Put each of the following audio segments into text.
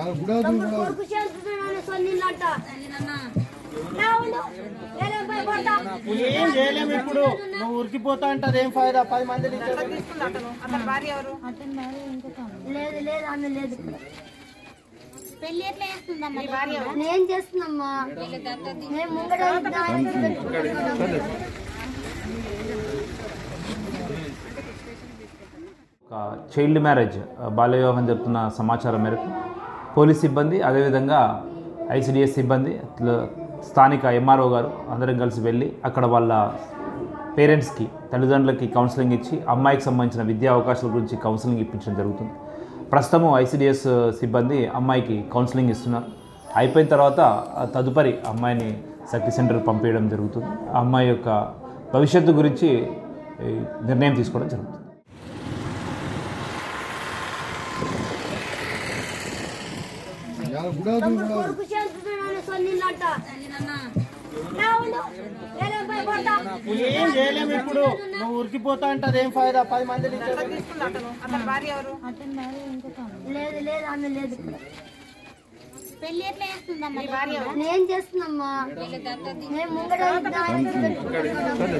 కొడుకు చేస్తున్నాను సొల్లిందంట ఏం చేయలేము ఇప్పుడు నువ్వు ఉరికిపోతా అంటది ఏం ఫాయిదా పది మంది అతని భార్య ఎవరు లేదు లేదు ఆమె లేదు పెళ్లి ఎట్లా చేస్తుందమ్మా భార్య ఎవరు నేను చేస్తున్నామ్మా నేను ముంగడ దానికి పెట్టుకుంటున్నాను. ఒక చైల్డ్ మ్యారేజ్ బాల్య వివాహం జరుపుతున్న సమాచారం మేరకు పోలీస్ సిబ్బంది అదేవిధంగా ఐసిడిఎస్ సిబ్బంది ల- స్థానిక ఎంఆర్ఓ గారు అందరం కలిసి వెళ్ళి అక్కడ వాళ్ళ పేరెంట్స్కి తల్లిదండ్రులకి కౌన్సిలింగ్ ఇచ్చి అమ్మాయికి సంబంధించిన విద్యా అవకాశాల గురించి కౌన్సిలింగ్ ఇప్పించడం జరుగుతుంది ప్రస్తుతం ఐసిడిఎస్ సిబ్బంది అమ్మాయికి కౌన్సిలింగ్ ఇస్తున్నారు అయిపోయిన తర్వాత ఆ తదుపరి అమ్మాయిని సఖి సెంటర్కి పంపించడం జరుగుతుంది ఆ అమ్మాయి యొక్క భవిష్యత్తు గురించి ఈ, నిర్ణయం తీసుకోవడం జరుగుతుంది కొడుకు చేస్తున్నాను సొల్లిందంట ఏం చేయలేము ఇప్పుడు నువ్వు ఉరికిపోతా అంటది ఏం ఫాయిదా పది మంది అతను అతని భార్య ఎవరు లేదు లేదు ఆమె లేదు పెళ్లి ఎట్లా చేస్తుందమ్మా భార్య ఎవరు నేను చేస్తున్నామ్మా నేను ముంగడ దానికి పెట్టుకుంటున్నాను.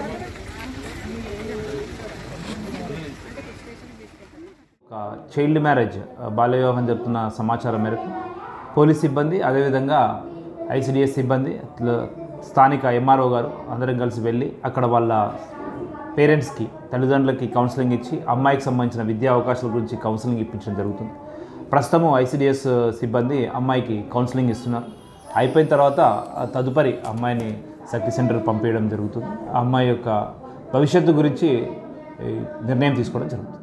ఒక చైల్డ్ మ్యారేజ్ బాల్య వివాహం జరుపుతున్న సమాచారం మేరకు పోలీస్ సిబ్బంది అదేవిధంగా ఐసిడిఎస్ సిబ్బంది ల- స్థానిక ఎంఆర్ఓ గారు అందరం కలిసి వెళ్ళి అక్కడ వాళ్ళ పేరెంట్స్కి తల్లిదండ్రులకి కౌన్సిలింగ్ ఇచ్చి అమ్మాయికి సంబంధించిన విద్యా అవకాశాల గురించి కౌన్సిలింగ్ ఇప్పించడం జరుగుతుంది ప్రస్తుతం ఐసిడిఎస్ సిబ్బంది అమ్మాయికి కౌన్సిలింగ్ ఇస్తున్నారు అయిపోయిన తర్వాత ఆ తదుపరి అమ్మాయిని సఖి సెంటర్కి పంపించడం జరుగుతుంది ఆ అమ్మాయి యొక్క భవిష్యత్తు గురించి ఈ, నిర్ణయం తీసుకోవడం జరుగుతుంది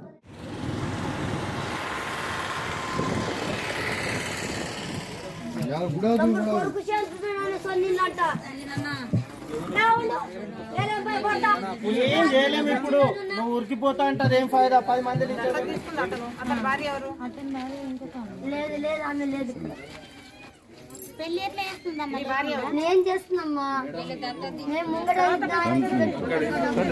కొడుకు చేస్తున్నాను సొల్లిందంట ఏం చేయలేము ఇప్పుడు నువ్వు ఉరికిపోతా అంటది ఏం ఫాయిదా పది మంది అతను అతని భార్య ఎవరు లేదు లేదు ఆమె లేదు పెళ్లి ఎట్లా చేస్తుందమ్మా భార్య ఎవరు నేను చేస్తున్నామ్మా నేను ముంగడ దానికి పెట్టుకుంటున్నాను.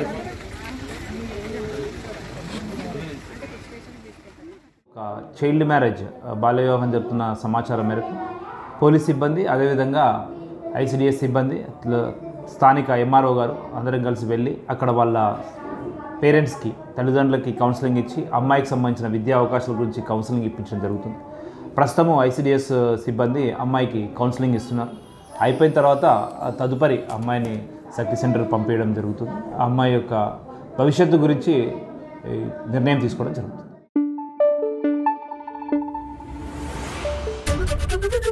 ఒక చైల్డ్ మ్యారేజ్ బాల్య వివాహం జరుపుతున్న సమాచారం మేరకు పోలీస్ సిబ్బంది అదేవిధంగా ఐసిడిఎస్ సిబ్బంది ల- స్థానిక ఎంఆర్ఓ గారు అందరం కలిసి వెళ్ళి అక్కడ వాళ్ళ పేరెంట్స్కి తల్లిదండ్రులకి కౌన్సిలింగ్ ఇచ్చి అమ్మాయికి సంబంధించిన విద్యా అవకాశాల గురించి కౌన్సిలింగ్ ఇప్పించడం జరుగుతుంది ప్రస్తుతం ఐసిడిఎస్ సిబ్బంది అమ్మాయికి కౌన్సిలింగ్ ఇస్తున్నారు అయిపోయిన తర్వాత ఆ తదుపరి అమ్మాయిని సఖి సెంటర్కి పంపించడం జరుగుతుంది ఆ అమ్మాయి యొక్క భవిష్యత్తు గురించి ఈ, నిర్ణయం తీసుకోవడం జరుగుతుంది